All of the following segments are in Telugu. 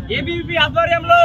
ఏబీవీపీ ఆధ్వర్యంలో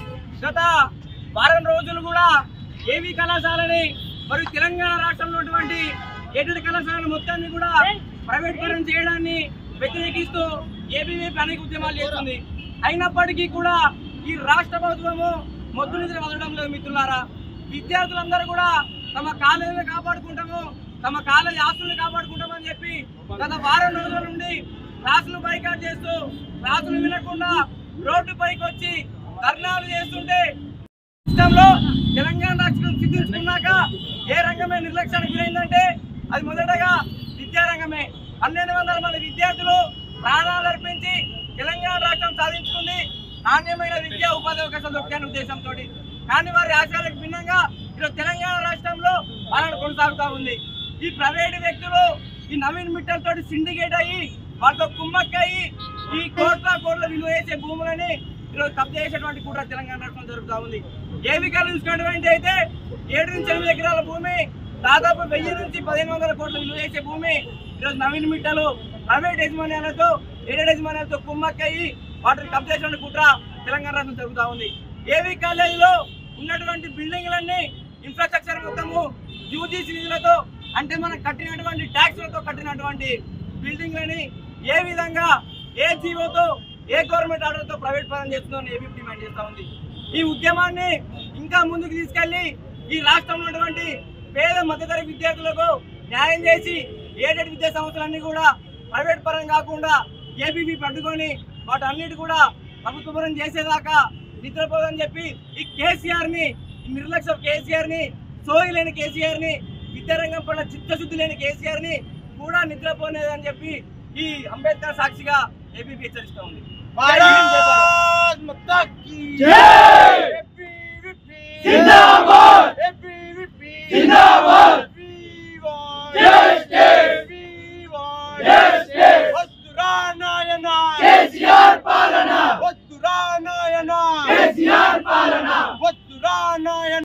గత వారం రోజులు కూడా ఏవీ కళాశాలని మరియు తెలంగాణ రాష్ట్రంలో ఉన్నటువంటి ఎయిడెడ్ కళాశాలను మొత్తాన్ని కూడా ప్రైవేట్ పరం చేయడాన్ని వ్యతిరేకిస్తూ ఏబీవీపీ అనేక ఉద్యమాలు చేస్తుంది అయినప్పటికీ కూడా ఈ రాష్ట్ర ప్రభుత్వము మొద్దు నిద్ర వదలడం లేదు మిత్రులారా విద్యార్థులందరూ కూడా తమ కాలేజీని కాపాడుకుంటాము తమ కాలేజీ ఆస్తులను కాపాడుకుంటామని చెప్పి గత వారం రోజుల నుండి క్లాసులు బైకాట్ చేస్తూ క్లాసులు వినకుండా రోడ్డు పైకి వచ్చి ధర్నాలు చేస్తుంటే రాష్ట్రంలో తెలంగాణ రాష్ట్రం సిద్ధించుకున్నాక ఏ రంగమే నిర్లక్ష్యానికి గురైందంటే అది మొదటగా విద్యారంగమే పన్నెండు వందల మంది విద్యార్థులు ప్రాణాలు అర్పించి తెలంగాణ రాష్ట్రం సాధించుకుంది నాణ్యమైన విద్యా ఉపాధి అవకాశాలు దొరికాయని ఉద్దేశంతో కానీ వారి ఆశయాలకు భిన్నంగా ఈరోజు తెలంగాణ రాష్ట్రంలో పాలన కొనసాగుతా ఉంది ఈ ప్రైవేటు వ్యక్తులు ఈ నవీన్ మిట్టల్ తోటి సిండికేట్ అయ్యి వాళ్ళతో కుమ్మక్కయ్యి ఈ కోట్ల కోట్ల విలువ వేసే భూములని ఈరోజు కబ్జా చేసేటువంటి కూడా తెలంగాణ రాష్ట్రం జరుగుతూ ఉంది ఏవి కళ్ళు చూసుకున్నటువంటి అయితే ఏడు నుంచి ఎనిమిది ఎకరాల భూమి దాదాపు వెయ్యి నుంచి పదిహేను వందల కోట్ల విలువ చేసే భూమి ఈరోజు నవీన్ మిట్టలు ప్రైవేట్ యజమాన్యాలతో ఏడేడు యజమాన్యాలతో కుమ్మక్కయ్యి వాటిని కబ్జా చేసిన కుట్ర తెలంగాణ రాష్ట్రం జరుగుతూ ఉంది ఏవి కాలేజీలో ఉన్నటువంటి బిల్డింగ్లన్నీ ఇన్ఫ్రాస్ట్రక్చర్ మొత్తము యూజీసీ నిధులతో అంటే మనం కట్టినటువంటి ట్యాక్స్లతో కట్టినటువంటి బిల్డింగ్లని ఏ విధంగా ఏ జీవోతో ఏ గవర్నమెంట్ ఆర్డర్తో ప్రైవేట్ పరం చేస్తుందని ఏబీ డిమాండ్ చేస్తా ఉంది ఈ ఉద్యమాన్ని ఇంకా ముందుకు తీసుకెళ్లి ఈ రాష్ట్రంలో ఉన్నటువంటి పేద మధ్యతరగతి విద్యార్థులకు న్యాయం చేసి ఏడెడ్ విద్యా సంస్థలన్నీ కూడా ప్రైవేట్ పరం కాకుండా ఏబీబీ పట్టుకొని వాటన్నిటి కూడా ప్రభుత్వ పరం చేసేదాకా నిద్రపోదని చెప్పి ఈ కేసీఆర్ ని ఈ నిర్లక్ష్యం కేసీఆర్ ని సోయి లేని కేసీఆర్ ని విద్యారంగం పట్ల చిత్తశుద్ధి లేని కేసీఆర్ ని కూడా నిద్రపోనేదని చెప్పి ఈ అంబేద్కర్ సాక్షిగా ఏబీపీ హెచ్చరిస్తూ ఉంది भारत माता की जय